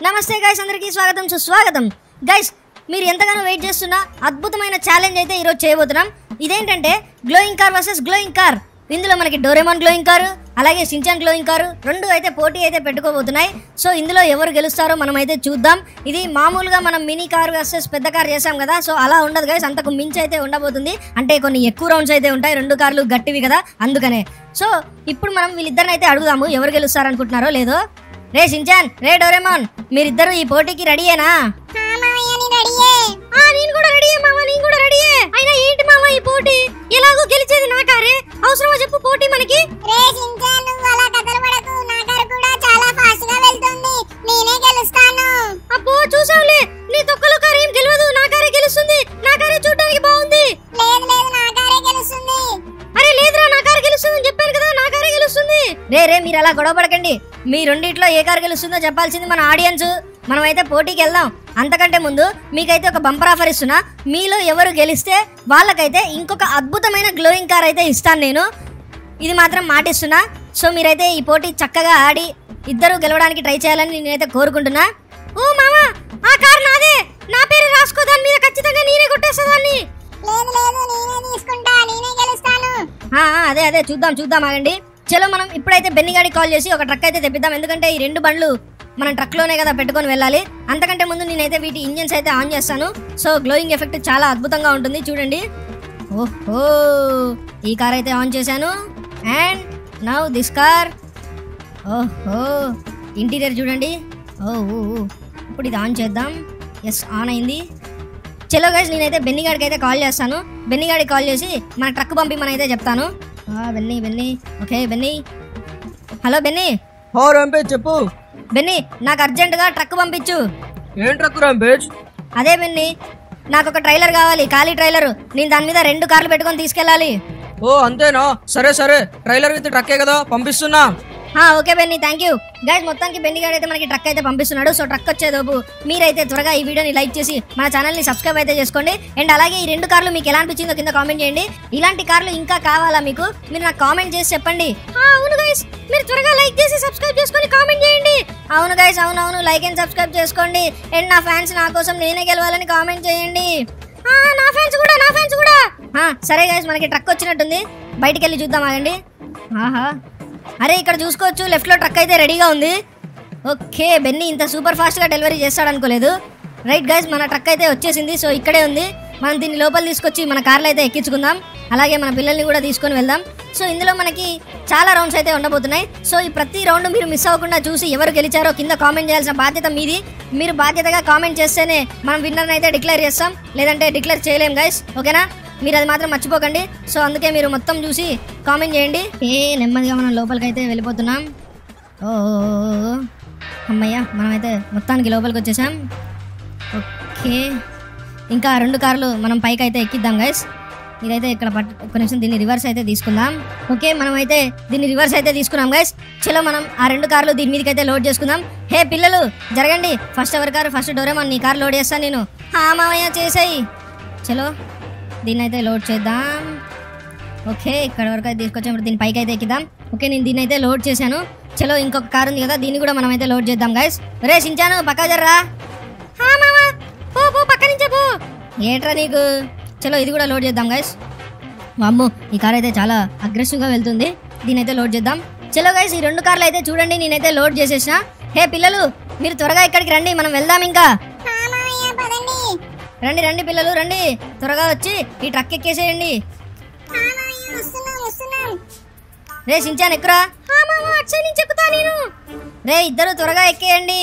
నమస్తే గైస్ అందరికీ స్వాగతం సుస్వాగతం గైస్ మీరు ఎంతగానో వెయిట్ చేస్తున్న అద్భుతమైన ఛాలెంజ్ అయితే ఈరోజు చేయబోతున్నాం ఇదేంటంటే glowing car versus glowing car ఇందులో మనకి డోరేమాన్ గ్లోయింగ్ కారు అలాగే సించాన్ గ్లోయింగ్ కారు రెండు అయితే పోటీ అయితే పెట్టుకోబోతున్నాయి సో ఇందులో ఎవరు గెలుస్తారో మనం అయితే చూద్దాం ఇది మామూలుగా మనం మినీ కార్ వర్సెస్ పెద్ద కార్ చేసాం కదా సో అలా ఉండదు గైస్ అంతకు మించి అయితే ఉండబోతుంది అంటే కొన్ని ఎక్కువ రౌండ్స్ అయితే ఉంటాయి రెండు కార్లు గట్టివి కదా అందుకనే సో ఇప్పుడు మనం వీళ్ళిద్దరిని అయితే అడుగుదాము ఎవరు గెలుస్తారనుకుంటున్నారో లేదో రే సించాన్ రే డోరేమాన్ మీరిద్దరు ఈ పోటీకి రెడీయేనా ఆ, నేను కూడా రెడీయే మామ నేను కూడా రెడీయే అయినా ఏంటి మామ ఈ పోటీ ఎలాగో గెలిచేది నా కారే అవసరమా చెప్పు పోటీ మనకి రే సించాన్ నువ్వు అలా కథలు పడకు నా కారు కూడా చాలా ఫాస్ట్ గా వెళ్తుంది నేనే గెలుస్తాను అబ్బో చూసావులే నీ తొక్కలో కారు ఏం గెలవదు నా కారే గెలుస్తుంది నా కారే చూడడానికి బాగుంది లేదు లేదు నా కారే గెలుస్తుంది అరే లేదురా నా కారు గెలుస్తుంది అని చెప్పాను కదా నా కారే గెలుస్తుంది రే రే మీరు అలా గొడవ పడకండి మీ రెండిట్లో ఏ కారు గెలుస్తుందో చెప్పాల్సింది మన ఆడియన్స్ మనం అయితే పోటీకి వెళ్దాం అంతకంటే ముందు మీకైతే ఒక బంపర్ ఆఫర్ ఇస్తున్నా మీలో ఎవరు గెలిస్తే వాళ్ళకైతే ఇంకొక అద్భుతమైన గ్లోయింగ్ కార్ అయితే ఇస్తాను నేను ఇది మాత్రం మాటిస్తున్నా సో మీరైతే ఈ పోటీ చక్కగా ఆడి ఇద్దరు గెలవడానికి ట్రై చేయాలని నేనైతే కోరుకుంటున్నా ఓ మామా ఆ కార్ నాదే నా పేరు రాసుకో దాని మీద ఖచ్చితంగా నేనే కొట్టేసేదాన్ని లేదు లేదు నేనే తీసుకుంటా నేనే గెలుస్తాను ఆ, ఆ, అదే అదే చూద్దాం చూద్దాం ఆగండి చలో మనం ఇప్పుడైతే బెన్నిగాడికి కాల్ చేసి ఒక ట్రక్ అయితే తెప్పిద్దాం ఎందుకంటే ఈ రెండు బండ్లు మనం ట్రక్లోనే కదా పెట్టుకొని వెళ్ళాలి అంతకంటే ముందు నేనైతే వీటి ఇంజన్స్ అయితే ఆన్ చేస్తాను సో గ్లోయింగ్ ఎఫెక్ట్ చాలా అద్భుతంగా ఉంటుంది చూడండి ఓహో ఈ కార్ అయితే ఆన్ చేశాను అండ్ నవ్ దిస్ కార్ ఓహో ఇంటీరియర్ చూడండి ఓ ఓ, ఓ. ఇప్పుడు ఇది ఆన్ చేద్దాం ఎస్ ఆన్ అయింది చలో గైస్ నేనైతే బెన్నీ గారికి అయితే కాల్ చేస్తాను బెన్నీ గారికి కాల్ చేసి మన ట్రక్ పంపిమని అయితే చెప్తాను ఆ, Benny Benny okay Benny hello Benny హో రాంపేజ్ చెప్పు బెన్నీ నాకు అర్జెంటుగా ట్రక్ పంపించు ఏం ట్రక్ రాంపేజ్ అదే బెన్నీ నాకు ఒక ట్రైలర్ కావాలి ఖాళీ ట్రైలర్ నేను దాని మీద రెండు కార్లు పెట్టుకొని తీసుకెళ్ళాలి ఓ అంతేనా సరే సరే ట్రైలర్ విత్ ట్రక్కే కదా పంపిస్తున్నా ఆ, okay Benny thank you guys మొత్తానికి బెన్నీ గారు అయితే మనకి ట్రక్ అయితే పంపిస్తున్నాడు సో ట్రక్ వచ్చేదోపు మీరైతే త్వరగా ఈ వీడియోని లైక్ చేసి మన ఛానల్ని సబ్స్క్రైబ్ అయితే చేసుకోండి అండ్ అలాగే ఈ రెండు కార్లు మీకు ఎలా అనిపించిందో కింద కామెంట్ చేయండి ఇలాంటి కార్లు ఇంకా కావాలా మీకు మీరు నాకు కామెంట్ చేసి చెప్పండి ఆ, అవును గైస్ మీరు త్వరగా లైక్ చేసి సబ్స్క్రైబ్ చేసుకొని కామెంట్ చేయండి అవును గైస్ అవును అవును లైక్ అండ్ సబ్స్క్రైబ్ చేసుకోండి అండ్ నా ఫ్యాన్స్ నా కోసం నేనే గెలవాలని కామెంట్ చేయండి ఆ, నా ఫ్యాన్స్ కూడా నా ఫ్యాన్స్ కూడా ఆ, సరే గైస్ మనకి ట్రక్ వచ్చినట్టుంది బయటికి వెళ్ళి చూద్దాం ఆగండి ఆహా అరే ఇక్కడ చూసుకోవచ్చు లెఫ్ట్లో ట్రక్ అయితే రెడీగా ఉంది ఓకే బెన్నీ ఇంత సూపర్ ఫాస్ట్గా డెలివరీ చేస్తాడు అనుకోలేదు రైట్ గైస్ మన ట్రక్ అయితే వచ్చేసింది సో ఇక్కడే ఉంది మనం దీన్ని లోపల తీసుకొచ్చి మన కార్లో అయితే ఎక్కించుకుందాం అలాగే మన పిల్లల్ని కూడా తీసుకొని వెళ్దాం సో ఇందులో మనకి చాలా రౌండ్స్ అయితే ఉండబోతున్నాయి సో ఈ ప్రతి రౌండ్ మీరు మిస్ అవ్వకుండా చూసి ఎవరు గెలిచారో కింద కామెంట్ చేయాల్సిన బాధ్యత మీది మీరు బాధ్యతగా కామెంట్ చేస్తేనే మనం విన్నర్ని అయితే డిక్లేర్ చేస్తాం లేదంటే డిక్లేర్ చేయలేం గైస్ ఓకేనా మీరు అది మాత్రం మర్చిపోకండి సో అందుకే మీరు మొత్తం చూసి కామెంట్ చేయండి ఏ నెమ్మదిగా మనం లోపలికి అయితే వెళ్ళిపోతున్నాం ఓ ఓ, ఓ, ఓ. అమ్మయ్య మనమైతే మొత్తానికి లోపలికి వచ్చేసాం ఓకే ఇంకా రెండు కార్లు మనం పైకి అయితే ఎక్కిద్దాం గైస్ ఇదైతే ఇక్కడ పట్ ఒక నిమిషం దీన్ని రివర్స్ అయితే తీసుకుందాం ఓకే మనం అయితే దీన్ని రివర్స్ అయితే తీసుకున్నాం గైస్ చలో మనం ఆ రెండు కార్లు దీని మీదకి అయితే లోడ్ చేసుకుందాం హే పిల్లలు జరగండి ఫస్ట్ ఎవరి కారు ఫస్ట్ డోరేమాన్ నీ కారు లోడ్ చేస్తాను నేను హా మామయ్య చేసేయి చలో దీన్ని అయితే లోడ్ చేద్దాం ఓకే ఇక్కడ వరకు అయితే తీసుకొచ్చాము దీని పైకి అయితే ఎక్కిద్దాం ఓకే నేను దీన్ని అయితే లోడ్ చేశాను చలో ఇంకొక కార్ ఉంది కదా దీన్ని కూడా మనం అయితే లోడ్ చేద్దాం గైస్ రే సించాను పక్క జర్రా హా మామా పో పో పక్క నుంచే పో ఏట్రా నీకు చలో ఇది కూడా లోడ్ చేద్దాం గైస్ అమ్మో ఈ కార్ అయితే చాలా అగ్రెసివ్గా వెళ్తుంది దీని అయితే లోడ్ చేద్దాం చలో గైస్ ఈ రెండు కార్లు అయితే చూడండి నేనైతే లోడ్ చేసేసిన హే పిల్లలు మీరు త్వరగా ఇక్కడికి రండి మనం వెళ్దాం ఇంకా ఆ మామయ్య పదండి రండి రండి పిల్లలు రండి త్వరగా వచ్చి ఈ ట్రక్ ఎక్కేసేయండి ఆ మామయ్య వస్తున్నాం వస్తున్నాం రే సించాన్ ఎక్కురా నుంచి ఎక్కుతా నేను రే ఇద్దరు త్వరగా ఎక్కేయండి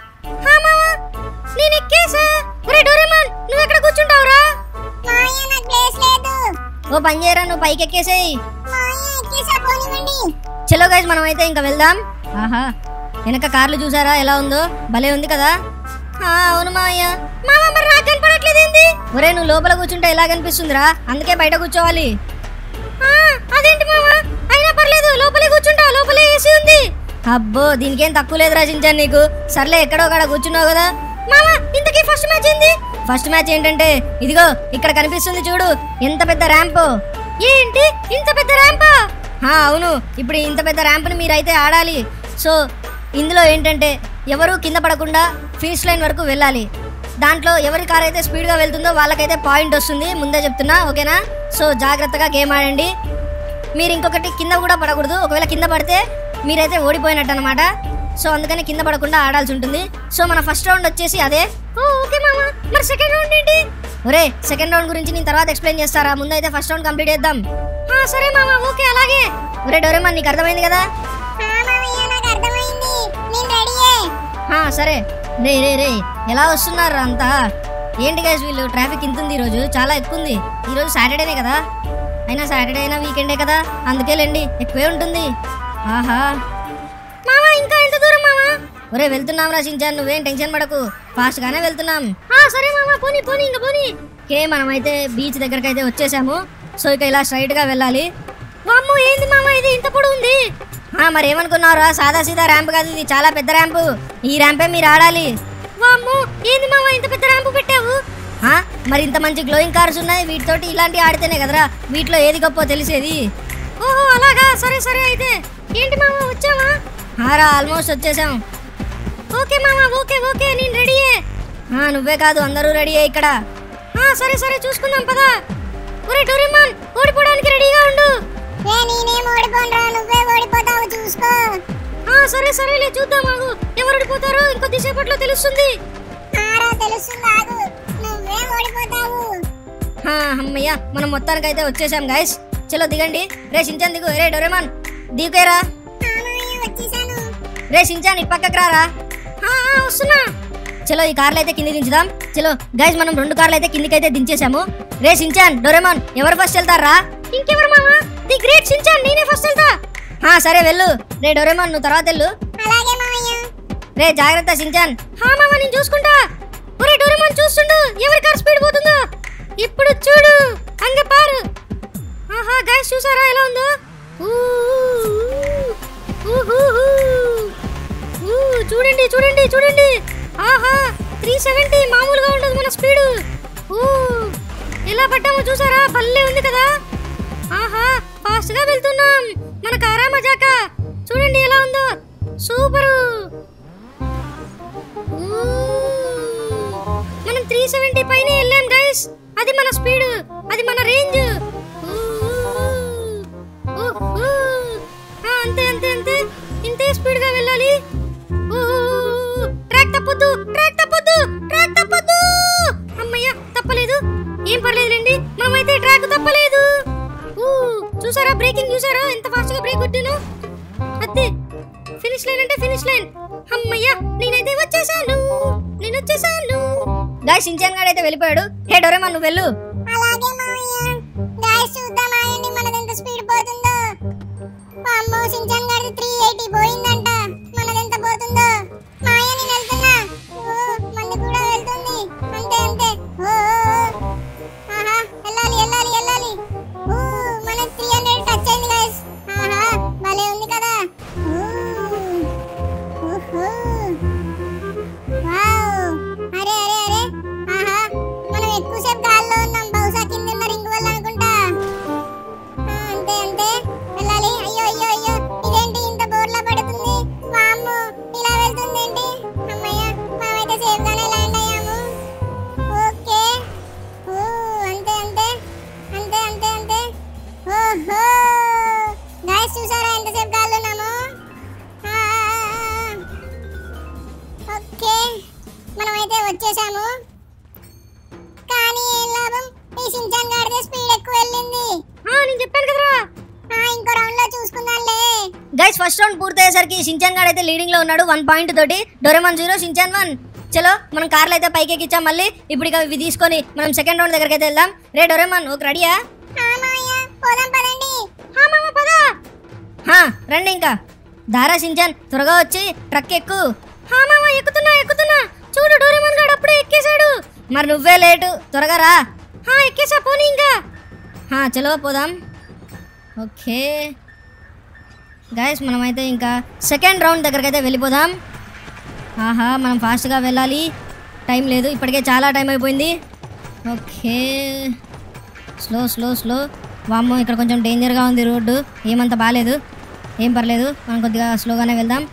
నేను ఎక్కేసా ఒరే డోరేమాన్ నువ్వు ఎక్కడ కూర్చుంటావురా మామయ్య నాకు ప్లేస్ లేదు ఓ పని చేయరా నువ్వు పైకి ఎక్కేసేయి మామయ్య ఎక్కేసా పోనివ్వండి చలో గైస్ మనం అయితే ఇంకా వెళ్దాం ఆహా వెనక కార్లు చూసారా ఎలా ఉందో భలే ఉంది కదా ఆ, అవును మామయ్య మామ మరి నాకు కనపడట్లేదు ఏంది ఒరే నువ్వు లోపల కూర్చుంటే ఎలా కనిపిస్తుందిరా అందుకే బయట కూర్చోవాలి ఆ, అదేంటి మామ అయినా పర్లేదు లోపలే కూర్చుంటా లోపలే ఏసీ ఉంది అబ్బో దీనికేం తక్కువ లేదు రాజించాను నీకు సర్లే ఎక్కడో అక్కడ కూర్చున్నావు కదా మామ ఇంతకీ ఫస్ట్ మ్యాచ్ ఏంది ఫస్ట్ మ్యాచ్ ఏంటంటే ఇదిగో ఇక్కడ కనిపిస్తుంది చూడు ఎంత పెద్ద ర్యాంప్ ఏంటి ఇంత పెద్ద ర్యాంపా అవును ఇప్పుడు ఇంత పెద్ద ర్యాంప్ని మీరైతే ఆడాలి సో ఇందులో ఏంటంటే ఎవరు కింద పడకుండా ఫినిష్ లైన్ వరకు వెళ్ళాలి దాంట్లో ఎవరి కార్ అయితే స్పీడ్గా వెళ్తుందో వాళ్ళకైతే పాయింట్ వస్తుంది ముందే చెప్తున్నా ఓకేనా సో జాగ్రత్తగా గేమ్ ఆడండి మీరు ఇంకొకటి కింద కూడా పడకూడదు ఒకవేళ కింద పడితే మీరైతే ఓడిపోయినట్టు అనమాట సో అందుకని కింద పడకుండా ఆడాల్సి ఉంటుంది సో మన ఫస్ట్ రౌండ్ వచ్చేసి అదే ఓ ఓకే మామ మరి సెకండ్ రౌండ్ ఏంటి ఒరే సెకండ్ రౌండ్ గురించి నేను తర్వాత ఎక్స్ప్లెయిన్ చేస్తారా ముందు అయితే ఫస్ట్ రౌండ్ కంప్లీట్ చేద్దాం ఆ, సరే మామ ఓకే అలాగే ఒరే డోరేమన్ నీకు అర్థమైంది కదా ఆ మామయ్య నాకు అర్థమైంది నేను రెడీయే ఆ, సరే రే రే రే ఎలా వస్తున్నారు అంతా ఏంటి గైస్ వీళ్ళు ట్రాఫిక్ ఇంత ఉంది ఈరోజు చాలా ఎక్కువ ఉంది ఈరోజు సాటర్డేనే కదా అయినా సాటర్డే అయినా వీకెండే కదా అందుకేలేండి ఎక్కువే ఉంటుంది ఆహా మామా ఇంకా ఎంత దూరం మామా ఒరే వెళ్తున్నాం రా సించాన్ నువ్వేం టెన్షన్ పడకు ఫాస్ట్ గానే వెళ్తున్నాం ఆ సరే మామా పోనీ పోనీ ఇంకా పోనీ కే మనమైతే బీచ్ దగ్గరకు అయితే వచ్చేసాము సో ఇక ఇలా స్ట్రైట్ గా వెళ్ళాలి వామ్మో ఏంది మామా ఇది ఇంత పొడవు ఉంది ఆ మరి ఏమనుకున్నారా సాదా సీదా ర్యాంప్ కాదు ఇది చాలా పెద్ద ర్యాంపు ఈ ర్యాంపే మీరు ఆడాలి వామ్మో ఏంది మామా ఇంత పెద్ద ర్యాంపు పెట్టావు ఆ, మరి ఇంత మంచి గ్లోయింగ్ కార్స్ ఉన్నాయి వీటితోటి ఇలాంటివి ఆడితేనే కదరా వీటిలో ఏది గొప్ప తెలిసేది ఓహో అలాగా సరే సరే అయితే ఏంటి మామా వచ్చావా హారా ఆల్మోస్ట్ వచ్చేసాం ఓకే మామా ఓకే ఓకే నేను రెడీయే ఆ, నువ్వే కాదు అందరూ రెడీయే ఇక్కడ ఆ, సరే సరే చూసుకుందాం పదా ఒరే డోరేమాన్ ఓడిపోవడానికి రెడీగా ఉండు రే నేనేం ఓడిపోనురా నువ్వే ఓడిపోతావు చూసుకో ఆ, సరే సరేలే చూద్దాం ఆగు ఎవరు ఓడిపోతారో ఇంకొద్దిసేపట్లో తెలుస్తుంది ఆరా తెలుస్తుంది ఆగు నువ్వే ఓడిపోతావు ఆ, అమ్మయ్య మనం మొత్తానికైతే వచ్చేసాం గైస్ చలో దిగండి రే షించాన్ దిగు రే డోరేమాన్ దిగుకేరా ఆ మామయ్య వచ్చేసాను రే షించాన్ ఇటు పక్కకు రారా ఆ, ఆ, వస్తున్నా చలో ఈ కార్లు అయితే కింది దించుదాం చలో గైస్ మనం రెండు కార్లు అయితే కిందికైతే దించేసాము రే షించాన్ డోరేమాన్ ఎవరు ఫస్ట్ వెళ్తారా ఇంకెవరు మామా ది గ్రేట్ షించాన్ నేనే ఫస్ట్ వెళ్తా ఆ సరే వెళ్ళు రే డోరేమాన్ నువ్వు తర్వాత వెళ్ళు అలాగే మామయ్య రే జాగ్రత్త షించాన్ హా మామ నేను చూసుకుంటా ఒరే డోరేమాన్ చూస్తుండు ఎవరి కార్ స్పీడ్ పోతుందో ఇప్పుడు చూడు అంగ పారు ఆహా గైస్ చూసారా ఎలా ఉందో ఊ, ఊ, ఊ, ఊ, ఊ, చూడండి చూడండి చూడండి ఆహా త్రీ సెవెంటీ మామూలుగా ఉండదు మన స్పీడ్ ఊ ఎలా పట్టామో చూసారా భలే ఉంది కదా ఆహా ఫాస్ట్ గా వెళ్తున్నాం మన కారా మజాక చూడండి ఎలా ఉందో సూపరు ఊ! మనం త్రీ సెవెంటీ పైన వెళ్ళాం గైస్ అది మన స్పీడ్ అది మన రేంజ్ అంతే అంతే అంతే ఇంతే స్పీడ్ గా వెళ్ళాలి ఊ! ట్రాక్ తప్పొద్దు ట్రాక్ తప్పొద్దు ట్రాక్ తప్పొద్దు అమ్మయ్య తప్పలేదు ఏం పర్లేదులేండి మనమైతే ట్రాక్ తప్పలేదు ఊ! చూసారా బ్రేకింగ్ చూసారా ఎంత ఫాస్ట్ గా బ్రేక్ కొట్టాను అదే ఫినిష్ లైన్ అంటే ఫినిష్ లైన్ అమ్మయ్యా నేనైతే వచ్చేసాను నేను వచ్చేసాను గాయస్ సించాన్ గాడు అయితే వెళ్ళిపోయాడు హే డోరేమాన్ నువ్వు వెళ్ళు అలాగే మామయ్య గాయస్ చూద్దాం ఆగండి మనది ఎంత స్పీడ్ పోతుందో అమ్మో సించాన్ గారిది త్రీ ఎయిటీ పోయిందంట మనది ఎంత పోతుందో మాయ నేను వెళ్తున్నా ఓ మంది కూడా వెళ్తుంది అంతే అంతే ఓ ఓ, ఓ. ఆహా వెళ్ళాలి వెళ్ళాలి వెళ్ళాలి ఓ మన త్రీ హండ్రెడ్ టచ్ అయింది గాయస్ ఆహా భలే ఉంది కదా ఓ ఓహో వావ్ అరే అరే అరే ఆహా మనం ఎక్కువసేపు గాల్లో ఉన్నాం బహుశా కింద ఉన్న రింగ్ వల్ల అనుకుంటా ఆ, అంతే అంతే వెళ్ళాలి అయ్యో అయ్యో అయ్యో ఇదేంటి ఇంత బోర్లా పడుతుంది వామ్మో ఇలా వెళ్తుంది ఏంటి అమ్మయ్య మనమైతే సేఫ్ గానే ల్యాండ్ అయ్యాము ఓకే ఓ అంతే అంతే అంతే అంతే అంతే ఓహో గాయస్ చూసారా ఎంతసేపు గాల్లో ఉన్నాము ఆ, ఆ, ఆ, ఆ. ఓకే మనమైతే వచ్చేసాము కానీ ఏం లాభం ఈ షించాన్ గాడిదే స్పీడ్ ఎక్కువ వెళ్ళింది నేను చెప్పాను కదరా ఆ ఇంకో రౌండ్ లో చూసుకుందాంలే గైస్ ఫస్ట్ రౌండ్ పూర్తయ్యేసరికి షించాన్ గాడు అయితే లీడింగ్ లో ఉన్నాడు వన్ పాయింట్ తోటి డోరేమాన్ జీరో షించాన్ వన్ చలో మనం కార్లు అయితే పైకి ఎక్కించాం మళ్ళీ ఇప్పుడు ఇక ఇవి తీసుకొని మనం సెకండ్ రౌండ్ దగ్గరికి అయితే వెళ్దాం రే డోరేమాన్ ఒక రెడీయా ఆ మామయ్య పోదాం పదండి హా మామ పద హా రండి ఇంకా దారా షించాన్ త్వరగా వచ్చి ట్రక్ ఎక్కు హా మామ ఎక్కుతున్నా ఎక్కుతున్నా చూడు డోరేమాన్ గాడు అప్పుడే ఎక్కేశాడు మరి నువ్వే లేటు త్వరగా రా హా ఎక్కేసా పోనీ ఇంకా హా చలో పోదాం ఓకే గాయస్ మనమైతే ఇంకా సెకండ్ రౌండ్ దగ్గరికి అయితే వెళ్ళిపోదాం ఆహా మనం ఫాస్ట్గా వెళ్ళాలి టైం లేదు ఇప్పటికే చాలా టైం అయిపోయింది ఓకే స్లో స్లో స్లో వామ్మో ఇక్కడ కొంచెం డేంజర్గా ఉంది రోడ్డు ఏమంత బాగాలేదు ఏం పర్లేదు మనం కొద్దిగా స్లోగానే వెళ్దాం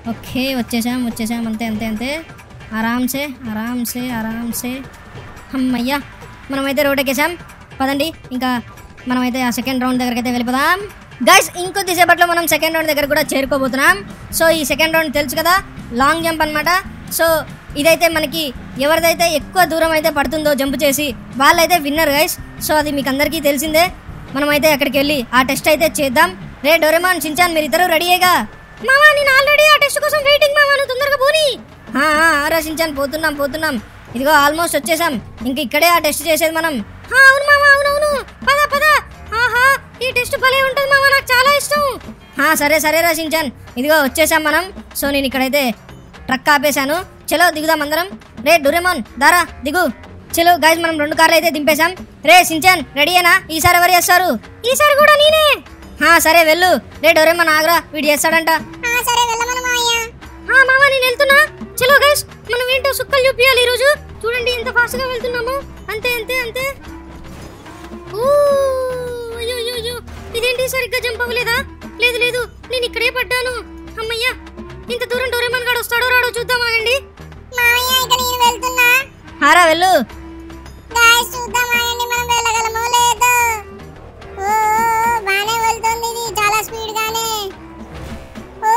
ఓకే వచ్చేసాం వచ్చేసాం అంతే అంతే అంతే ఆరామ్సే ఆరామ్సే ఆరామ్సే అమ్మయ్యా మనమైతే రోడ్ ఎక్కేసాం పదండి ఇంకా మనమైతే ఆ సెకండ్ రౌండ్ దగ్గరికి అయితే వెళ్ళిపోదాం గైస్ ఇంకొద్దిసేపట్లో మనం సెకండ్ రౌండ్ దగ్గర కూడా చేరుకోబోతున్నాం సో ఈ సెకండ్ రౌండ్ తెలుసు కదా లాంగ్ జంప్ అన్నమాట సో ఇదైతే మనకి ఎవరిదైతే ఎక్కువ దూరం అయితే పడుతుందో జంప్ చేసి వాళ్ళైతే విన్నర్ గైస్ సో అది మీకు అందరికీ తెలిసిందే మనమైతే అక్కడికి వెళ్ళి ఆ టెస్ట్ అయితే చేద్దాం రే డోరెమాన్ చించాన్ మీరు ఇద్దరు రెడీయేగా మామా నేను ఆల్రెడీ ఆ టెస్ట్ కోసం వెయిటింగ్ మామా నువ్వు తొందరగా పోనీ ఆ, ఆ, ఆరా చించాన్ పోతున్నాం పోతున్నాం ఇదిగో ఆల్మోస్ట్ వచ్చేసాం ఇంక ఇక్కడే ఆ టెస్ట్ చేసేది మనం ఆ, అవును మామా అవునవును పద పద ఆహా ఈ టెస్ట్ భలే ఉంటుంది మామా నాకు చాలా ఇష్టం ఆ, సరే సరే రా చించాన్ ఇదిగో వచ్చేసాం మనం సో నేను ఇక్కడైతే ట్రక్ ఆపేశాను చలో దిగుదాం అందరం రే డొరెమాన్ దారా దిగు చలో గాయస్ మనం రెండు కార్లు అయితే దింపేశాం రే సించాన్ రెడీయేనా ఈసారి ఎవరు చేస్తారు ఈసారి కూడా నేనే హా సరే వెళ్ళు రే డొరెమాన్ ఆగ్రా వీడు చేస్తాడంట ఆ, సరే వెళ్ళమను మావయ్య ఆ మామ నేను వెళ్తున్నా చలో గైస్ మనం ఏంటో సుక్కలు చూపియాలి ఈరోజు చూడండి ఎంత ఫాస్ట్ గా వెళ్తున్నాము అంతే అంతే అంతే ఊ, అయ్యో అయ్యో అయ్యో ఇదేంటి సరిగ్గా జంప్ అవ్వలేదా లేదు లేదు నేను ఇక్కడే పడ్డాను అమ్మయ్యా ఇంత దూరం డోరేమన్ గాడు వస్తాడో రాడో చూద్దాం ఆగండి మావయ్య ఇక నేను వెళ్తున్నా హారా వెళ్ళు గాయస్ చూద్దాం ఆగండి మనం వెళ్ళగలమో లేదో ఓ ఓ, బానే వెళ్తుంది ఇది చాలా స్పీడ్ గానే ఓ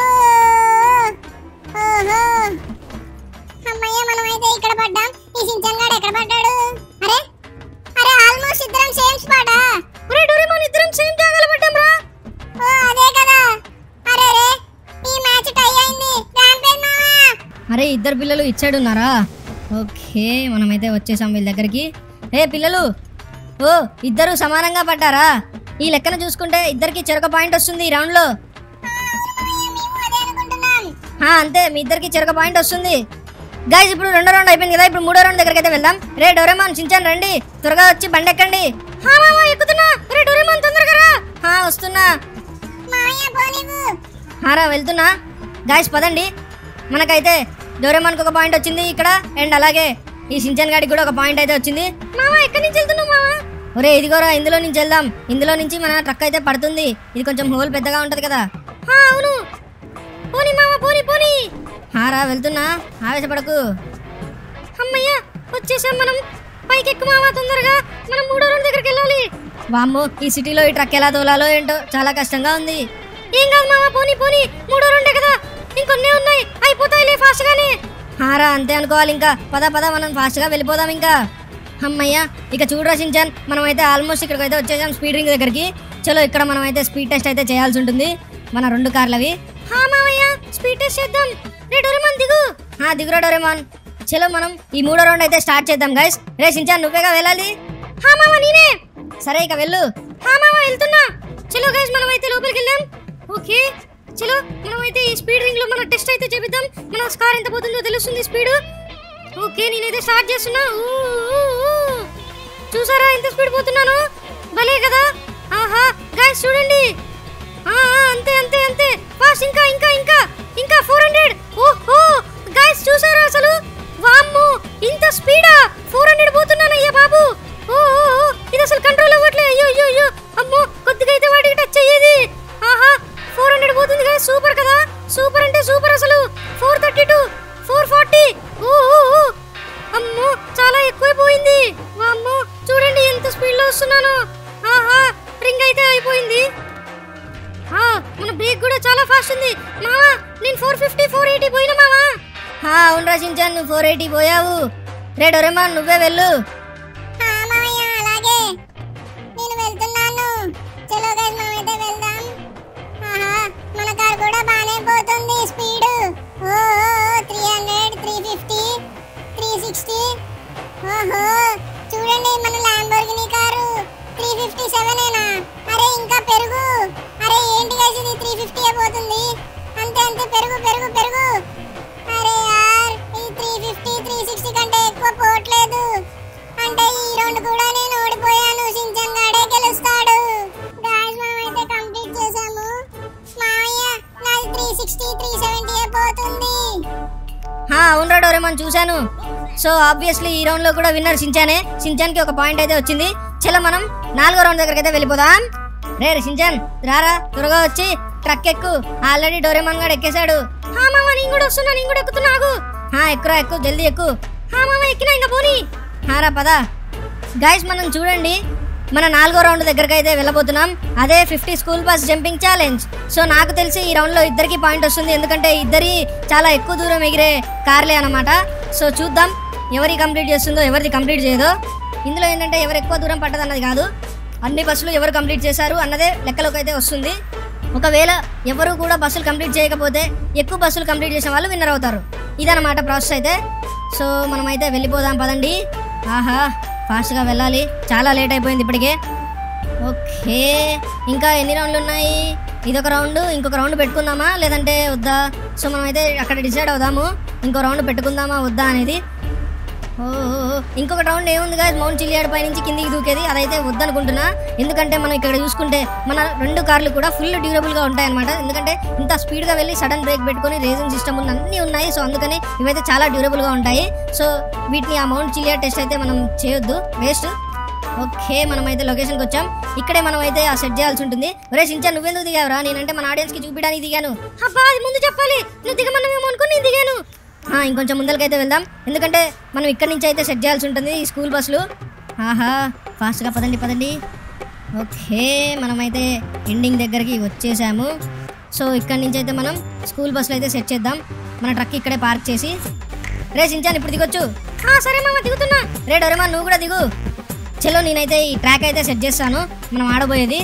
ఓహో అమ్మయ్య మనం అయితే ఇక్కడ పడ్డాం ఈ సించన్ గాడు ఎక్కడ పడ్డాడు అరే అరే ఆల్మోస్ట్ ఇద్దరం సేమ్ స్పాటా ఒరే డోరేమోన్ ఇద్దరం సేమ్ జాగాలో పడ్డాం రా ఓ అదే కదా అరే రే ఈ మ్యాచ్ టై అయింది ర్యాంపేజ్ మావా అరే ఇద్దరు పిల్లలు ఇచ్చాడున్నారా ఓకే మనమైతే వచ్చేసాం వీళ్ళ దగ్గరికి ఏ పిల్లలు ఓ ఇద్దరు సమానంగా పడ్డారా ఈ లెక్కన చూసుకుంటే ఇద్దరికి చెరొక పాయింట్ వస్తుంది ఈ రౌండ్లో మేము అదే అనుకుంటున్నాం ఆ, అంతే మీ ఇద్దరికి చెరొక పాయింట్ వస్తుంది గైజ్ ఇప్పుడు రెండో రౌండ్ అయిపోయింది కదా ఇప్పుడు మూడో రౌండ్ దగ్గరికి అయితే వెళ్దాం రే డోరేమాన్ చించాన్ రండి త్వరగా వచ్చి బండి ఎక్కండి హా, మామ, ఎక్కుతున్నా రే డోరేమాన్ తొందరగా రా హా, వస్తున్నా మావయ్య పోనివ్వు హారా వెళ్తున్నా గాయస్ పదండి మనకైతే డోరేమాన్కి ఒక పాయింట్ వచ్చింది ఇక్కడ అండ్ అలాగే ఈ సించన్ గాడికి కూడా ఒక పాయింట్ అయితే వచ్చింది మామ ఎక్కడి నుంచి వెళ్తున్నావు మామ ఒరే ఇదిగోరా ఇందులో నుంచి వెళ్దాం ఇందులో నుంచి మన ట్రక్ అయితే పడుతుంది ఇది కొంచెం హోల్ పెద్దగా ఉంటది కదా హా, అవును పోనీ మామ పోనీ పోనీ హారా వెళ్తున్నా ఆవేశపడకు అమ్మయ్య వచ్చేసాం మనం పైకి ఎక్కు మావా తొందరగా మనం మూడో రౌండ్ దగ్గరికి వెళ్ళాలి వామ్మో ఈ సిటీలో ఈ ట్రక్ ఎలా తోలాలో ఏంటో చాలా కష్టంగా ఉంది ఏం కాదు మావా పోనీ పోనీ మూడో రౌండే కదా ఇంకొన్నే ఉన్నాయి అయిపోతాయిలే ఫాస్ట్ గానే హారా అంతే అనుకోవాలి ఇంకా పద పద మనం ఫాస్ట్ గా వెళ్ళిపోదాం ఇంకా అమ్మయ్య ఇక చూడరా సించాన్ మనం అయితే ఆల్మోస్ట్ ఇక్కడికి అయితే వచ్చేసాం స్పీడ్ రింగ్ దగ్గరికి చలో ఇక్కడ మనం అయితే స్పీడ్ టెస్ట్ అయితే చేయాల్సి ఉంటుంది మన రెండు కార్లవి హా మామయ్య స్పీడ్ టెస్ట్ చేద్దాం రే డోరేమాన్ దిగు హా దిగురా డోరేమాన్ చలో మనం ఈ మూడో రౌండ్ అయితే స్టార్ట్ చేద్దాం గైస్ రే సించాన్ నువ్వేగా వెళ్ళాలి హా మామ నేనే సరే ఇక వెళ్ళు హా మామ వెళ్తున్నా చలో గైస్ మనం అయితే లోపలికి వెళ్ళాం ఓకే చలో మనం అయితే ఈ స్పీడ్ రింగ్ లో మన టెస్ట్ అయితే చేపిద్దాం మన స్కార్ ఎంత పోతుందో తెలుస్తుంది స్పీడ్ ఓకే నేనైతే స్టార్ట్ చేస్తున్నా ఊ, ఊ, ఊ. చూసారా ఎంత స్పీడ్ పోతున్నాను భలే కదా ఆహా గైస్ చూడండి ఆ, ఆ, అంతే అంతే అంతే ఫాస్ట్ ఇంకా ఇంకా ఇంకా ఇంకా ఫోర్ హండ్రెడ్ ఓహో గైస్ చూసారా అసలు వామ్మో ఇంత స్పీడా ఫోర్ హండ్రెడ్ పోతున్నానయ్యా బాబు ఓ ఓ, ఓ, ఇది అసలు కంట్రోల్ అవ్వట్లే అయ్యో అయ్యో అయ్యో అమ్మో కొద్దిగా అయితే వాటికి టచ్ అయ్యేది ఆహా ఫోర్ హండ్రెడ్ పోతుంది కదా సూపర్ కదా సూపర్ అంటే సూపర్ అసలు four thirty two four forty ఓ ఓ, ఓ. అమ్మో చాలా ఎక్కువైపోయింది వామ్మో చూడండి ఎంత స్పీడ్ లో వస్తున్నాను ఆహా రింగ్ అయితే అయిపోయింది ఆ, మన బ్రేక్ కూడా చాలా ఫాస్ట్ ఉంది మావా నేను ఫోర్ ఫిఫ్టీ ఫోర్ ఎయిటీ పోయినా మావా అవును రాసించాను నువ్వు ఫోర్ ఎయిటీ పోయావు రే డొరేమాన్ నువ్వే వెళ్ళు ఆ, మావయ్య అలాగే నేను వెళ్తున్నాను చలో గైస్ మనం అయితే వెళ్దాం ఆహా మన కార్ కూడా బానే పోతుంది స్పీడ్ ఓ three hundred three fifty three sixty ఓహో చూడండి మన ల్యాంబోర్గిని కారు త్రీ ఫిఫ్టీ సెవెనేనా అరే ఇంకా పెరుగు అరే ఏంటి గైస్ ఇది త్రీ ఫిఫ్టీ పోతుంది అంతే అంతే పెరుగు పెరుగు పెరుగు అరే యార్ ఈ త్రీ ఫిఫ్టీ త్రీ సిక్స్టీ కంటే ఎక్కువ పోవట్లేదు అంటే ఈ రౌండ్ కూడా నేను ఓడిపోయాను సించన్ గాడే గెలుస్తాడు గాయ్స్ మనం అయితే కంప్లీట్ చేసాము మావయ్య నాది త్రీ సిక్స్టీ త్రీ సెవెంటీ పోతుంది హా, అవునురా డోరేమాన్ చూశాను సో ఆబ్వియస్లీ ఈ రౌండ్ లో కూడా విన్నర్ సించానే సించాన్ కి ఒక పాయింట్ అయితే వచ్చింది చలో మనం నాలుగో రౌండ్ దగ్గరికి అయితే వెళ్ళిపోదాం రే రే సించాన్ రారా త్వరగా వచ్చి ట్రక్ ఎక్కు ఆల్రెడీ డోరేమాన్ గాడు ఎక్కేశాడు హా మామ నేను కూడా వస్తున్నా నేను కూడా ఎక్కుతున్నా ఆగు హా ఎక్కురా ఎక్కు జల్దీ ఎక్కు హా మామ ఎక్కినా ఇంకా పోనీ హారా పద గైస్ మనం చూడండి మన నాలుగో రౌండ్ దగ్గరకు అయితే వెళ్ళబోతున్నాం అదే fifty school bus jumping challenge so నాకు తెలిసి ఈ రౌండ్లో ఇద్దరికి పాయింట్ వస్తుంది ఎందుకంటే ఇద్దరి చాలా ఎక్కువ దూరం ఎగిరే కార్లే అన్నమాట సో చూద్దాం ఎవరి కంప్లీట్ చేస్తుందో ఎవరిది కంప్లీట్ చేయదో ఇందులో ఏంటంటే ఎవరు ఎక్కువ దూరం పట్టదన్నది కాదు అన్ని బస్సులు ఎవరు కంప్లీట్ చేశారు అన్నదే లెక్కలోకి అయితే వస్తుంది ఒకవేళ ఎవరు కూడా బస్సులు కంప్లీట్ చేయకపోతే ఎక్కువ బస్సులు కంప్లీట్ చేసిన వాళ్ళు విన్నర్ అవుతారు ఇదన్నమాట ప్రాసెస్ అయితే సో మనమైతే వెళ్ళిపోదాం పదండి ఆహా ఫాస్ట్గా వెళ్ళాలి చాలా లేట్ అయిపోయింది ఇప్పటికే ఓకే ఇంకా ఎన్ని రౌండ్లు ఉన్నాయి ఇదొక రౌండ్ ఇంకొక రౌండ్ పెట్టుకుందామా లేదంటే వద్దా సో మనమైతే అక్కడ డిసైడ్ అవుదాము ఇంకో రౌండ్ పెట్టుకుందామా వద్దా అనేది ఓ ఓ, ఓ. ఇంకొక రౌండ్ ఏముంది కదా మౌంట్ చిలియాడ్ పై నుంచి కిందికి దూకేది అదైతే వద్దనుకుంటున్నా ఎందుకంటే మనం ఇక్కడ చూసుకుంటే మన రెండు కార్లు కూడా ఫుల్ డ్యూరబుల్గా ఉంటాయి అనమాట ఎందుకంటే ఇంత స్పీడ్గా వెళ్ళి సడన్ బ్రేక్ పెట్టుకొని రేసింగ్ సిస్టమ్ ఉన్న అన్నీ ఉన్నాయి సో అందుకని ఇవైతే చాలా డ్యూరబుల్గా ఉంటాయి సో వీటిని ఆ మౌంట్ చిలియా టెస్ట్ అయితే మనం చేయొద్దు వేస్ట్ ఓకే మనమైతే లొకేషన్కి వచ్చాం ఇక్కడే మనం అయితే ఆ సెట్ చేయాల్సి ఉంటుంది ఒరే సించా నువ్వెందుకు దిగావురా నేనంటే మన ఆడియన్స్కి చూపించడానికి దిగాను అబ్బా అది ముందు చెప్పాలి నువ్వు దిగమన్నామేమో అనుకుని నేను దిగాను ఆ, ఇంకొంచెం ముందరకైతే వెళ్దాం ఎందుకంటే మనం ఇక్కడి నుంచి అయితే సెట్ చేయాల్సి ఉంటుంది ఈ స్కూల్ బస్సులు ఆహా ఫాస్ట్గా పదండి పదండి ఓకే మనమైతే ఎండింగ్ దగ్గరికి వచ్చేసాము సో ఇక్కడి నుంచి అయితే మనం స్కూల్ బస్సులు అయితే సెట్ చేద్దాం మన ట్రక్ ఇక్కడే పార్క్ చేసి రే సించాన్ ఇప్పుడు దిగొచ్చు ఆ, సరే మామ దిగుతున్నా రే డొరేమా నువ్వు కూడా దిగు చలో నేనైతే ఈ ట్రాక్ అయితే సెట్ చేస్తాను మనం ఆడబోయేది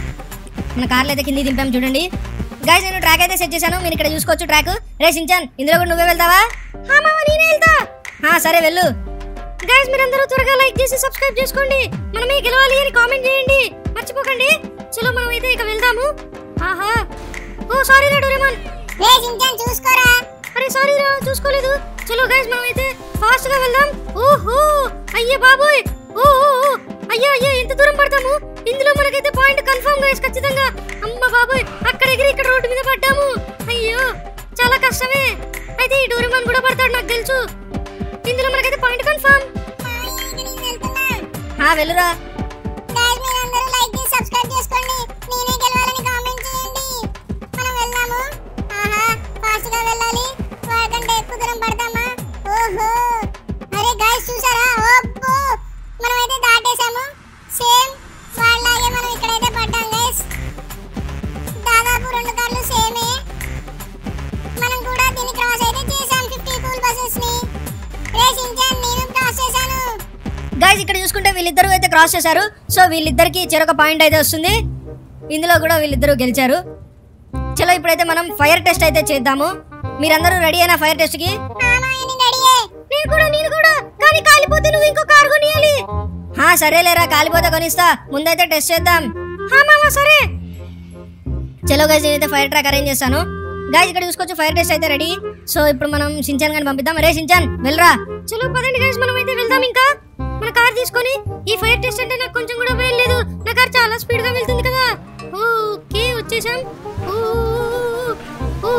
మన కార్లు అయితే కిందికి దింపాం చూడండి గైస్ నేను ట్రాక్ అయితే సెట్ చేశాను మీరు ఇక్కడ చూసుకోవచ్చు ట్రాక్ రే సించాన్ ఇందులో కూడా నువ్వే వెళ్తావా హా మామ నేనే వెళ్తా హా సరే వెళ్ళు గైస్ మీరందరూ త్వరగా లైక్ చేసి సబ్స్క్రైబ్ చేసుకోండి మనమే గెలవాలి అని కామెంట్ చేయండి మర్చిపోకండి చలో మనం అయితే ఇక వెళ్దాము ఆహా ఓ సారీ రా డోరేమాన్ రే సించాన్ చూసుకోరా అరే సారీ రా చూసుకోలేదు చలో గైస్ మనం అయితే ఫాస్ట్ గా వెళ్దాం ఓహో అయ్యే బాబోయ్ ఓ ఓ, ఓ. అయ్యా అయ్యా ఎంత దూరం పడతాము ఇందులో మనకైతే పాయింట్ కన్ఫర్మ్ గైస్ ఖచ్చితంగా అమ్మ బాబోయ్ అక్కడ ఎగిరి ఇక్కడ రోడ్డు మీద పడ్డాము అయ్యో చాలా కష్టమే అయితే ఈ డోరేమాన్ కూడా పడతాడు నాకు తెలుసు ఇందులో మనకైతే పాయింట్ కన్ఫర్మ్ మామయ్య ఇక నేను వెళ్తున్నా హా వెళ్ళురా గైస్ మీరందరూ లైక్ చేసి సబ్స్క్రైబ్ చేసుకోండి నేనే గెలవాలని కామెంట్ చేయండి మనం వెళ్దాము ఆహా ఫాస్ట్ గా వెళ్ళాలి వాడికంటే ఎక్కువ దూరం పడతామా ఓహో అరే గైస్ చూసారా ఓప్పో మనమైతే దాటేసాము సేమ్ వాళ్ళలాగే మనం ఇక్కడైతే పడ్డాం గైస్ దాదాపు రెండు కార్లు సేమే మనం కూడా దీన్ని క్రాస్ అయితే చేసాం ఫిఫ్టీ కూల్ బస్సెస్ ని రేసించాను నేను క్రాస్ చేశాను గైస్ ఇక్కడ చూసుకుంటే వీళ్ళిద్దరూ అయితే క్రాస్ చేశారు సో వీళ్ళిద్దరికి చెరొక పాయింట్ అయితే వస్తుంది ఇందులో కూడా వీళ్ళిద్దరూ గెలిచారు చలో ఇప్పుడైతే మనం ఫైర్ టెస్ట్ అయితే చేద్దాము మీరందరూ రెడీ అయినా ఫైర్ టెస్ట్ కి మామయ్యని రెడీయే నేను కూడా నేను కూడా కానీ కాలిపోతే నువ్వు ఇంకో కారు కొనియాలి హా సరేలేరా కాలిపోతే కొనిస్తా ముందైతే టెస్ట్ చేద్దాం హా మామ సరే చలో గైస్ నేనైతే ఫైర్ ట్రాక్ అరేంజ్ చేస్తాను గైస్ ఇక్కడ చూసుకోవచ్చు ఫైర్ టెస్ట్ అయితే రెడీ సో ఇప్పుడు మనం షించాన్ గాని పంపిద్దాం రే షించాన్ వెళ్ళరా చలో పదండి గైస్ మనం అయితే వెళ్దాం ఇంకా మన కార్ తీసుకొని ఈ ఫైర్ టెస్ట్ అంటే నాకు కొంచెం కూడా భయం లేదు నా కార్ చాలా స్పీడ్ గా వెళ్తుంది కదా ఓకే వచ్చేసాం ఓ, ఓ,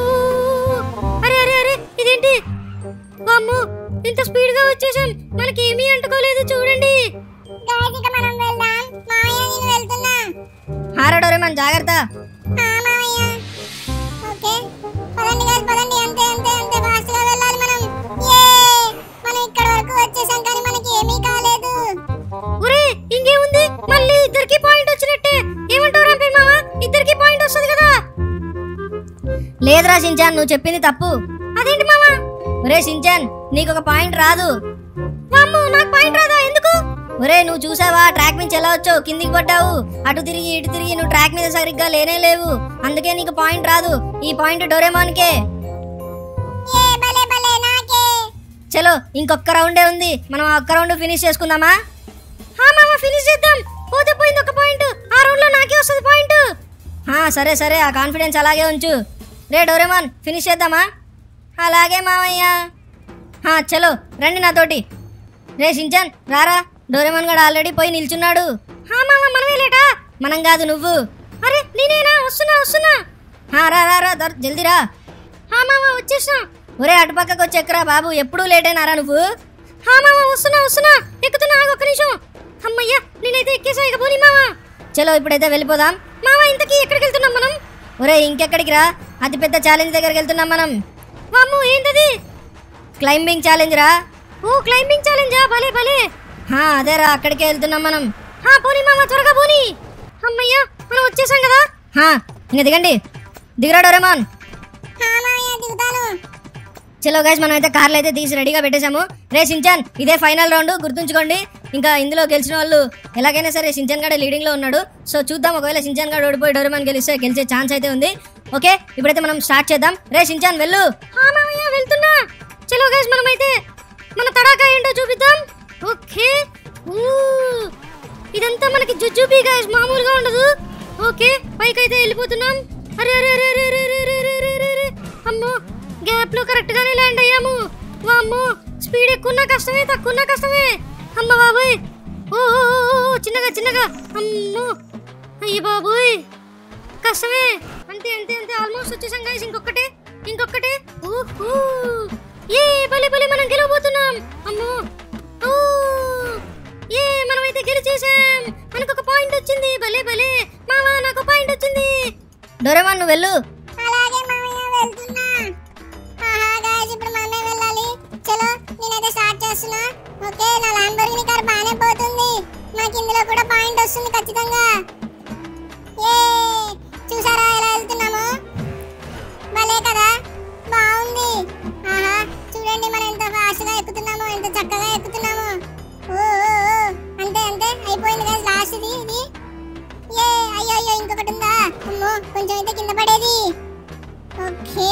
అరే అరే అరే ఇదేంటి వామ్మో ఇంత స్పీడ్ గా వచ్చేసాం మనకి ఏమీ అంటుకోలేదు చూడండి గైస్ ఇక మనం వెళ్దాం మామయ్య నేను వెళ్తున్నా హారడోరే మన జాగ్రత్త ఆ మామయ్య ఓకే పదండి గైస్ పదండి అంతే అంతే అంతే ఫాస్ట్ గా వెళ్ళాలి మనం ఏ మనం ఇక్కడ వరకు వచ్చేసాం కానీ మనకి ఏమీ కాలేదు ఒరే ఇంకేముంది మళ్ళీ ఇద్దరికి పాయింట్ వచ్చినట్టే ఏమంటావు రంపే మామ ఇద్దరికి పాయింట్ వస్తుంది కదా లేదురా షించాన్ నువ్వు చెప్పింది తప్పు అదేంటి మామ ఒరే షించాన్ నీకు ఒక పాయింట్ రాదు వామ్మో నాకు పాయింట్ రాదా ఎందుకు ఒరే నువ్వు చూసావా ట్రాక్ నుంచి ఎలా వచ్చావు కిందికి పడ్డావు అటు తిరిగి ఇటు తిరిగి నువ్వు ట్రాక్ మీద సరిగ్గా లేనే లేవు అందుకే నీకు పాయింట్ రాదు ఈ పాయింట్ డోరేమాన్కే ఏ భలే భలే నాకే చలో ఇంకొక రౌండే ఉంది మనం ఆ ఒక్క రౌండ్ ఫినిష్ చేసుకుందామా హా మామ ఫినిష్ చేద్దాం పోతే పోయింది ఒక పాయింట్ ఆ రౌండ్ లో నాకే వస్తుంది పాయింట్ హా సరే సరే ఆ కాన్ఫిడెన్స్ అలాగే ఉంచు రే డోరేమాన్ ఫినిష్ చేద్దామా అలాగే మామయ్య హా చలో రండి నాతోటి రే షించాన్ రారా డోరేమాన్ గడు ఆల్రెడీ పోయి నిల్చున్నాడు హా మామ మనమే లేటా మనం కాదు నువ్వు అరే నేనేనా వస్తున్నా వస్తున్నా హా రా రా రా దర్- జల్దీ రా హా మామ వచ్చేసినా ఒరే అటుపక్కకు వచ్చి ఎక్కరా బాబు ఎప్పుడూ లేట్ అయినారా నువ్వు హా మామ వస్తున్నా వస్తున్నా ఎక్కుతున్నా ఆగు ఒక్క నిమిషం అమ్మయ్యా నేనైతే ఎక్కేసా ఇక పోనీ మామ చలో ఇప్పుడైతే వెళ్ళిపోదాం మామ ఇంతకీ ఎక్కడికి వెళ్తున్నాం మనం ఒరే ఇంకెక్కడికి రా అతిపెద్ద ఛాలెంజ్ దగ్గరికి వెళ్తున్నాం మనం వామ్ము ఏంటది క్లైంబింగ్ ఛాలెంజ్ రా ఓ క్లైంబింగ్ ఛాలెంజా భలే భలే హా అదేరా అక్కడికే వెళ్తున్నాం మనం హా పోనీ మామ త్వరగా పోనీ అమ్మయ్యా మనం వచ్చేసాం కదా హా ఇంకా దిగండి దిగరా డోరేమాన్ హా మామయ్య దిగుతాను చలో గైస్ మనం అయితే కార్లు అయితే తీసి రెడీగా పెట్టేశాము రే సించాన్ ఇదే ఫైనల్ రౌండ్ గుర్తుంచుకోండి ఇంకా ఇందులో గెలిచిన వాళ్ళు ఎలాగైనా సరే సించాన్ గడే లీడింగ్ లో ఉన్నాడు సో చూద్దాం ఒకవేళ సించాన్ గడు ఓడిపోయి డోరేమాన్ గెలిస్తే గెలిచే ఛాన్స్ అయితే ఉంది ఓకే ఇప్పుడైతే మనం స్టార్ట్ చేద్దాం రే సించాన్ వెళ్ళు వెళ్తున్నా చలో గైస్ మనం అయితే మన తడాకా ఏంటో చూపిద్దాం ఓకే ఊ, ఇదంతా మనకి జుజుబీ గైస్ మామూలుగా ఉండదు ఓకే పైకి అయితే వెళ్ళిపోతున్నాం అరే అరే అరే అరే అరే అరే అరే అరే అరే అరే అమ్మో గ్యాప్ లో కరెక్ట్ గానే ల్యాండ్ అయ్యాము వామ్మో స్పీడ్ ఎక్కువన్నా కష్టమే తక్కువన్నా కష్టమే అమ్మ బాబోయ్ ఓ ఓ, ఓ, ఓ, ఓ, చిన్నగా చిన్నగా అమ్మో అయ్య బాబోయ్ కష్టమే అంతే అంతే అంతే ఆల్మోస్ట్ వచ్చేసాం గైస్ ఇంకొకటి ఇంకొకటి ఊహూ ఏ భలే భలే మనం గెలవబోతున్నాం అమ్మో ఓ ఏ మనమైతే గెలిచేసాం మనకు ఒక పాయింట్ వచ్చింది భలే భలే మావా నాకు పాయింట్ వచ్చింది డోరేమాన్ నువ్వు వెళ్ళు అలాగే మామయ్య వెళ్తున్నా ఆహా గాయ్స్ ఇప్పుడు మనమే వెళ్ళాలి చలో నేనైతే స్టార్ట్ చేస్తున్నా ఓకే నా ల్యాంబోర్గిని కార్ బాగానే పోతుంది నాకు ఇందులో కూడా పాయింట్ వస్తుంది ఖచ్చితంగా ఏ చూసారా ఎలా వెళ్తున్నాము భలే కదా బాగుంది ఆహా చూడండి మనం ఎంత ఫాస్ట్ గా ఎక్కుతున్నామో ఎంత చక్కగా ఎక్కుతున్నామో ఓ ఓ, ఓ. అంతే అంతే అయిపోయింది కదా లాస్ట్ ఇది ఇది ఏ అయ్యో అయ్యో ఇంకొకటి ఉందా అమ్మో కొంచెం అయితే కింద పడేది ఓకే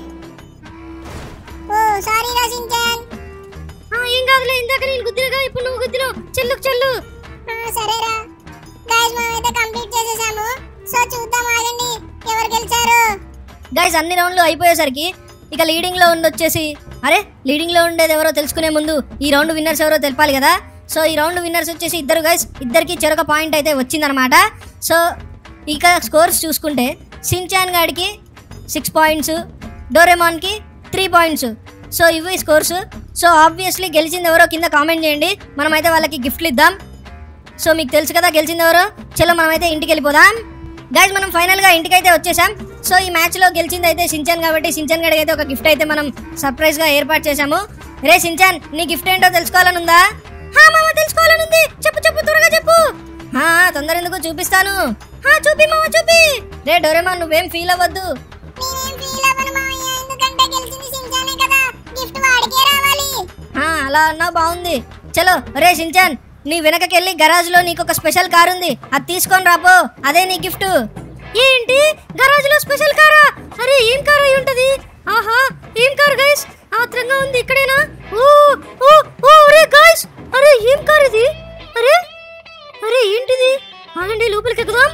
ఓ సారీ రా సించాన్ ఆ, ఏం కాదులే ఇందాక నేను గుద్దినగా ఇప్పుడు నువ్వు గుద్దినావు చెల్లుకు చెల్లు ఆ, సరేరా గాయ్స్ మనం అయితే కంప్లీట్ చేసేసాము సో చూద్దాం ఆగండి ఎవరు గెలిచారు గైస్ అన్ని రౌండ్లు అయిపోయేసరికి ఇక లీడింగ్ లో ఉండొచ్చేసి అరే లీడింగ్ లో ఉండేది ఎవరో తెలుసుకునే ముందు ఈ రౌండ్ విన్నర్స్ ఎవరో తెలపాలి కదా సో ఈ రౌండ్ విన్నర్స్ వచ్చేసి ఇద్దరు గైస్ ఇద్దరికి చెరొక పాయింట్ అయితే వచ్చిందనమాట సో ఇక స్కోర్స్ చూసుకుంటే సించాన్ గాడికి సిక్స్ పాయింట్స్ డోరెమాన్కి త్రీ పాయింట్స్ సో ఇవి స్కోర్స్ సో ఆబ్వియస్లీ గెలిచింది ఎవరో కింద కామెంట్ చేయండి మనమైతే వాళ్ళకి గిఫ్ట్లు ఇద్దాం సో మీకు తెలుసు కదా గెలిచింది ఎవరు చలో మనమైతే ఇంటికి వెళ్ళిపోదాం గైజ్ మనం ఫైనల్ గా ఇంటికి అయితే వచ్చేసాం సో ఈ మ్యాచ్ లో గెలిచింది అయితే సించాన్ కాబట్టి సించాన్ గడికి అయితే ఒక గిఫ్ట్ అయితే మనం సర్ప్రైజ్ గా ఏర్పాటు చేశాము రే సించాన్ నీ గిఫ్ట్ ఏంటో తెలుసుకోవాలని ఉందా హా మామ తెలుసుకోవాలని ఉంది చెప్పు చెప్పు త్వరగా చెప్పు హా తొందర ఎందుకు చూపిస్తాను హా చూపి మామ చూపి రే డోరేమాన్ నువ్వేం ఫీల్ అవ్వద్దు నేనేం ఫీల్ అవ్వను మామయ్య ఎందుకంటే గెలిచింది సించానే కదా గిఫ్ట్ వాడికే రావాలి ఆ, అలా అన్నా బాగుంది చలో రే సించాన్ నీ వెనకకెళ్ళి గరాజ్ లో నీకు ఒక స్పెషల్ కార్ ఉంది అది తీసుకొని రాపో అదే నీ గిఫ్ట్ ఏంటి గరాజ్ లో స్పెషల్ కారా అరే ఏం కార్ అయి ఉంటది ఆహా ఏం కార్ గైస్ ఆత్రంగా ఉంది ఇక్కడేనా ఓ ఓ ఓ అరే గైస్ అరే ఏం కార్ ఇది అరే అరే ఏంటిది ఆగండి లోపలికి ఎక్కుదాం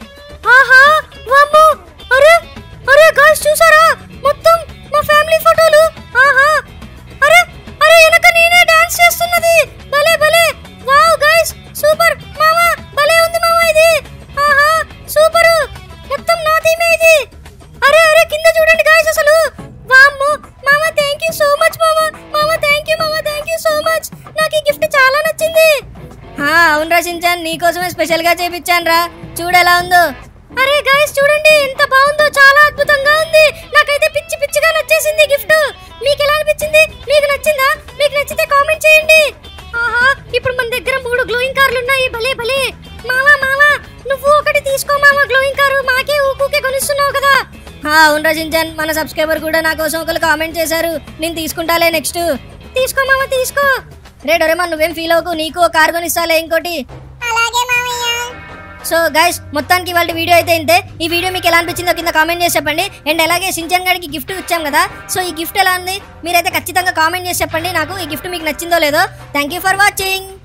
ఆహా వామ్మో అరే అరే గాయ్స్ చూసారా మొత్తం మా ఫ్యామిలీ ఫోటోలు ఆహా అరే అరే వెనక నేనే డాన్స్ చేస్తున్నది భలే భలే వావ్ గాయ్స్ సూపర్ మామా భలే ఉంది మామా ఇది ఆహా సూపర్ మొత్తం నా థీమే ఇది అరే అరే కింద చూడండి గాయ్స్ అసలు వామ్మో మామా థ్యాంక్ యూ సో మచ్ మామా మామా థ్యాంక్ యూ మామా థ్యాంక్ యూ సో మచ్ నాకు ఈ గిఫ్ట్ చాలా నచ్చింది ఆ, అవును రా సించాన్ నీకోసమే స్పెషల్ గా చేపించాను రా చూడు ఎలా ఉందో అరే గాయస్ చూడండి ఎంత బాగుందో చాలా అద్భుతంగా ఉంది నాకైతే పిచ్చి పిచ్చిగా నచ్చేసింది గిఫ్ట్ మీకు ఎలా అనిపించింది మీకు నచ్చిందా మీకు నచ్చితే కామెంట్ చేయండి ఆహా ఇప్పుడు మన దగ్గర మూడు గ్లోయింగ్ కార్లు ఉన్నాయి భలే భలే మావా మావా నువ్వు ఒకటి తీసుకో మావా గ్లోయింగ్ కారు మాకే ఊకూకే కొనిస్తున్నావు కదా ఆ, అవును రా సించాన్ మన సబ్స్క్రైబర్ కూడా నా కోసం ఒకరు కామెంట్ చేశారు నేను తీసుకుంటాలే నెక్స్ట్ తీసుకో మావా తీసుకో రే డొరేమాన్ నువ్వేం ఫీల్ అవ్వకు నీకు ఒక కార్ కొనిస్తాలే ఇంకోటి అలాగే మామయ్య సో గైస్ మొత్తానికి వాళ్ళ వీడియో అయితే ఇంతే ఈ వీడియో మీకు ఎలా అనిపించిందో కింద కామెంట్ చేసి చెప్పండి అండ్ అలాగే సించన్ గడికి గిఫ్ట్ ఇచ్చాం కదా సో ఈ గిఫ్ట్ ఎలా ఉంది మీరైతే ఖచ్చితంగా కామెంట్ చేసి చెప్పండి నాకు ఈ గిఫ్ట్ మీకు నచ్చిందో లేదో థ్యాంక్ యూ ఫర్ వాచింగ్